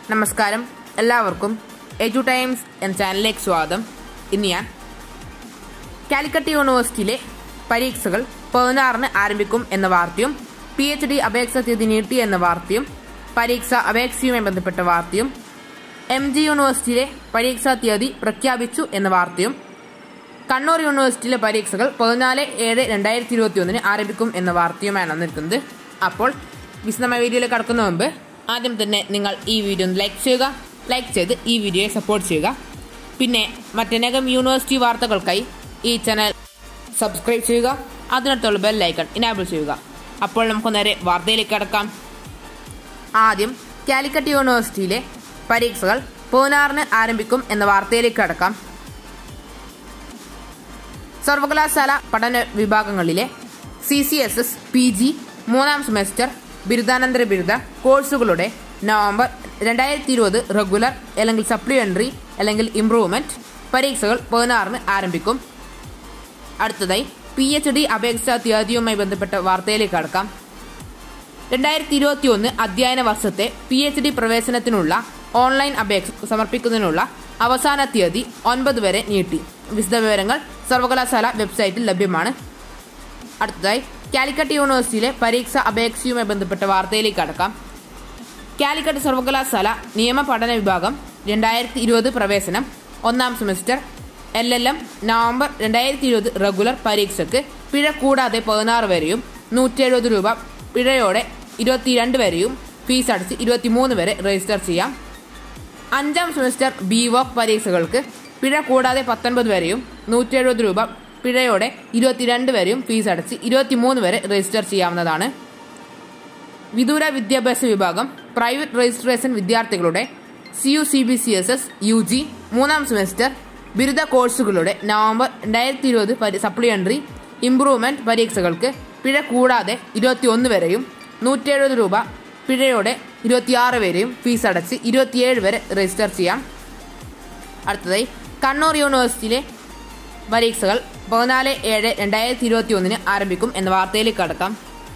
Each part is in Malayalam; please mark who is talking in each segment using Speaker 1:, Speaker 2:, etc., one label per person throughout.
Speaker 1: നമസ്കാരം എല്ലാവർക്കും എജു ടൈംസ് എന്ന ചാനലിലേക്ക് സ്വാഗതം ഇന്ന് ഞാൻ കാലിക്കറ്റ് യൂണിവേഴ്സിറ്റിയിലെ പരീക്ഷകൾ പതിനാറിന് ആരംഭിക്കും എന്ന വാർത്തയും പി എച്ച് ഡി അപേക്ഷ തീയതി നീട്ടി എന്ന വാർത്തയും പരീക്ഷ അപേക്ഷയുമായി ബന്ധപ്പെട്ട വാർത്തയും എം ജി യൂണിവേഴ്സിറ്റിയിലെ പരീക്ഷാ തീയതി പ്രഖ്യാപിച്ചു എന്ന വാർത്തയും കണ്ണൂർ യൂണിവേഴ്സിറ്റിയിലെ പരീക്ഷകൾ പതിനാല് ഏഴ് രണ്ടായിരത്തി ഇരുപത്തി ഒന്നിന് ആരംഭിക്കും എന്ന വാർത്തയുമാണ് വന്നിരിക്കുന്നത് അപ്പോൾ വിശദമായ വീഡിയോയിലേക്ക് കടക്കുന്ന മുമ്പ് ആദ്യം തന്നെ നിങ്ങൾ ഈ വീഡിയോ ഒന്ന് ലൈക്ക് ചെയ്യുക ലൈക്ക് ചെയ്ത് ഈ വീഡിയോയെ സപ്പോർട്ട് ചെയ്യുക പിന്നെ മറ്റനേകം യൂണിവേഴ്സിറ്റി വാർത്തകൾക്കായി ഈ ചാനൽ സബ്സ്ക്രൈബ് ചെയ്യുക അതിനടുത്തുള്ള ബെൽ ഐക്കൺ ഇനാബിൾ ചെയ്യുക അപ്പോൾ നമുക്ക് നേരെ വാർത്തയിലേക്ക് കടക്കാം ആദ്യം കാലിക്കറ്റ് യൂണിവേഴ്സിറ്റിയിലെ പരീക്ഷകൾ പതിനാറിന് ആരംഭിക്കും എന്ന വാർത്തയിലേക്ക് കടക്കാം സർവകലാശാല പഠന വിഭാഗങ്ങളിലെ C C S S P G മൂന്നാം സെമസ്റ്റർ ബിരുദാനന്തര ബിരുദ കോഴ്സുകളുടെ നവംബർ രണ്ടായിരത്തി ഇരുപത് റെഗുലർ അല്ലെങ്കിൽ സപ്ലിമെന്ററി അല്ലെങ്കിൽ ഇംപ്രൂവ്മെന്റ് പരീക്ഷകൾ പതിനാറിന് ആരംഭിക്കും അടുത്തതായി പി എച്ച് ഡി അപേക്ഷാ തീയതിയുമായി ബന്ധപ്പെട്ട വാർത്തയിലേക്ക് കടക്കാം രണ്ടായിരത്തി ഇരുപത്തി ഒന്ന് അധ്യയന വർഷത്തെ പി എച്ച് ഡി പ്രവേശനത്തിനുള്ള ഓൺലൈൻ അപേക്ഷ സമർപ്പിക്കുന്നതിനുള്ള അവസാന തീയതി ഒൻപത് വരെ നീട്ടി വിശദവിവരങ്ങൾ സർവകലാശാല വെബ്സൈറ്റിൽ ലഭ്യമാണ് അടുത്തതായി കാലിക്കറ്റ് യൂണിവേഴ്സിറ്റിയിലെ പരീക്ഷ അപേക്ഷയുമായി ബന്ധപ്പെട്ട വാർത്തയിലേക്ക് കടക്കാം കാലിക്കറ്റ് സർവകലാശാല നിയമ പഠന വിഭാഗം രണ്ടായിരത്തി ഇരുപത് പ്രവേശനം ഒന്നാം semester L L M November രണ്ടായിരത്തി ഇരുപത് റെഗുലർ പരീക്ഷയ്ക്ക് പിഴ കൂടാതെ പതിനാറ് വരെയും നൂറ്റി എഴുപത് രൂപ പിഴയോടെ ഇരുപത്തിരണ്ട് വരെയും ഫീസ് അടച്ച് ഇരുപത്തിമൂന്ന് വരെ രജിസ്റ്റർ ചെയ്യാം അഞ്ചാം സെമസ്റ്റർ ബി വോക്ക് പരീക്ഷകൾക്ക് പിഴ കൂടാതെ പത്തൊൻപത് വരെയും നൂറ്റി എഴുപത് രൂപ പിഴയോടെ ഇരുപത്തിരണ്ട് വരെയും ഫീസ് അടച്ച് ഇരുപത്തിമൂന്ന് വരെ രജിസ്റ്റർ ചെയ്യാവുന്നതാണ് വിദൂര വിദ്യാഭ്യാസ വിഭാഗം പ്രൈവറ്റ് രജിസ്ട്രേഷൻ വിദ്യാർത്ഥികളുടെ C U C B C S S U G മൂന്നാം സെമസ്റ്റർ ബിരുദ കോഴ്സുകളുടെ നവംബർ രണ്ടായിരത്തി ഇരുപത് സപ്ലിമെന്ററി ഇംപ്രൂവ്മെന്റ് പരീക്ഷകൾക്ക് പിഴ കൂടാതെ ഇരുപത്തിയൊന്ന് വരെയും നൂറ്റി എഴുപത് രൂപ പിഴയോടെ ഇരുപത്തിയാറ് വരെയും ഫീസ് അടച്ച് ഇരുപത്തിയേഴ് വരെ രജിസ്റ്റർ ചെയ്യാം അടുത്തതായി കണ്ണൂർ യൂണിവേഴ്സിറ്റിയിലെ പരീക്ഷകൾ പതിനാല് ഏഴ് രണ്ടായിരത്തി ഇരുപത്തി ഒന്നിന് ആരംഭിക്കും എന്ന വാർത്തയിലേക്ക് കടക്കാം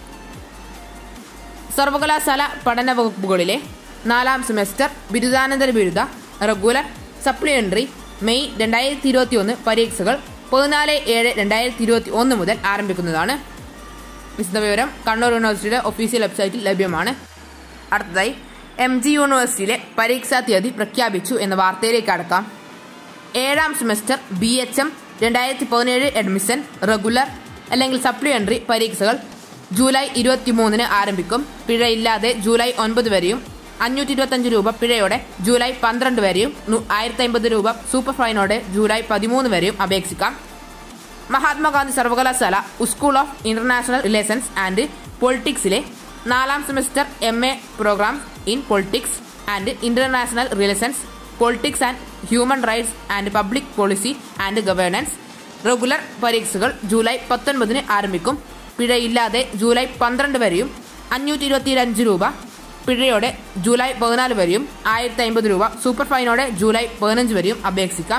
Speaker 1: സർവകലാശാല പഠന വകുപ്പുകളിലെ നാലാം സെമസ്റ്റർ ബിരുദാനന്തര ബിരുദ റെഗുലർ സപ്ലിമെന്ററി മെയ് രണ്ടായിരത്തി ഇരുപത്തി ഒന്ന് പരീക്ഷകൾ പതിനാല് ഏഴ് രണ്ടായിരത്തി ഇരുപത്തി ഒന്ന് മുതൽ ആരംഭിക്കുന്നതാണ് വിശദവിവരം കണ്ണൂർ യൂണിവേഴ്സിറ്റിയുടെ ഒഫീഷ്യൽ വെബ്സൈറ്റിൽ ലഭ്യമാണ് അടുത്തതായി എം ജി യൂണിവേഴ്സിറ്റിയിലെ പരീക്ഷാ തീയതി പ്രഖ്യാപിച്ചു എന്ന വാർത്തയിലേക്ക് അടക്കാം ഏഴാം സെമസ്റ്റർ ബി എച്ച് എം രണ്ടായിരത്തി പതിനേഴ് അഡ്മിഷൻ റെഗുലർ അല്ലെങ്കിൽ സപ്ലിമെന്ററി പരീക്ഷകൾ ജൂലൈ ഇരുപത്തിമൂന്നിന് ആരംഭിക്കും പിഴയില്ലാതെ ജൂലൈ ഒൻപത് വരെയും അഞ്ഞൂറ്റി ഇരുപത്തഞ്ച് രൂപ പിഴയോടെ ജൂലൈ പന്ത്രണ്ട് വരെയും ആയിരത്തി അമ്പത് രൂപ സൂപ്പർ ഫൈനോടെ ജൂലൈ പതിമൂന്ന് വരെയും അപേക്ഷിക്കാം മഹാത്മാഗാന്ധി സർവകലാശാല school of international relations and പൊളിറ്റിക്സിലെ നാലാം semester M A program in politics and international relations politics and human rights and public policy and governance regular പരീക്ഷകൾ ജൂലൈ പത്തൊൻപതിന് ആരംഭിക്കും പിഴയില്ലാതെ ജൂലൈ പന്ത്രണ്ട് വരെയും അഞ്ഞൂറ്റി ഇരുപത്തിയഞ്ച് രൂപ പിഴയോടെ ജൂലൈ പതിനാല് വരെയും ആയിരത്തി അമ്പത് രൂപ സൂപ്പർ ഫൈനോടെ ജൂലൈ പതിനഞ്ച് വരെയും അപേക്ഷിക്കാം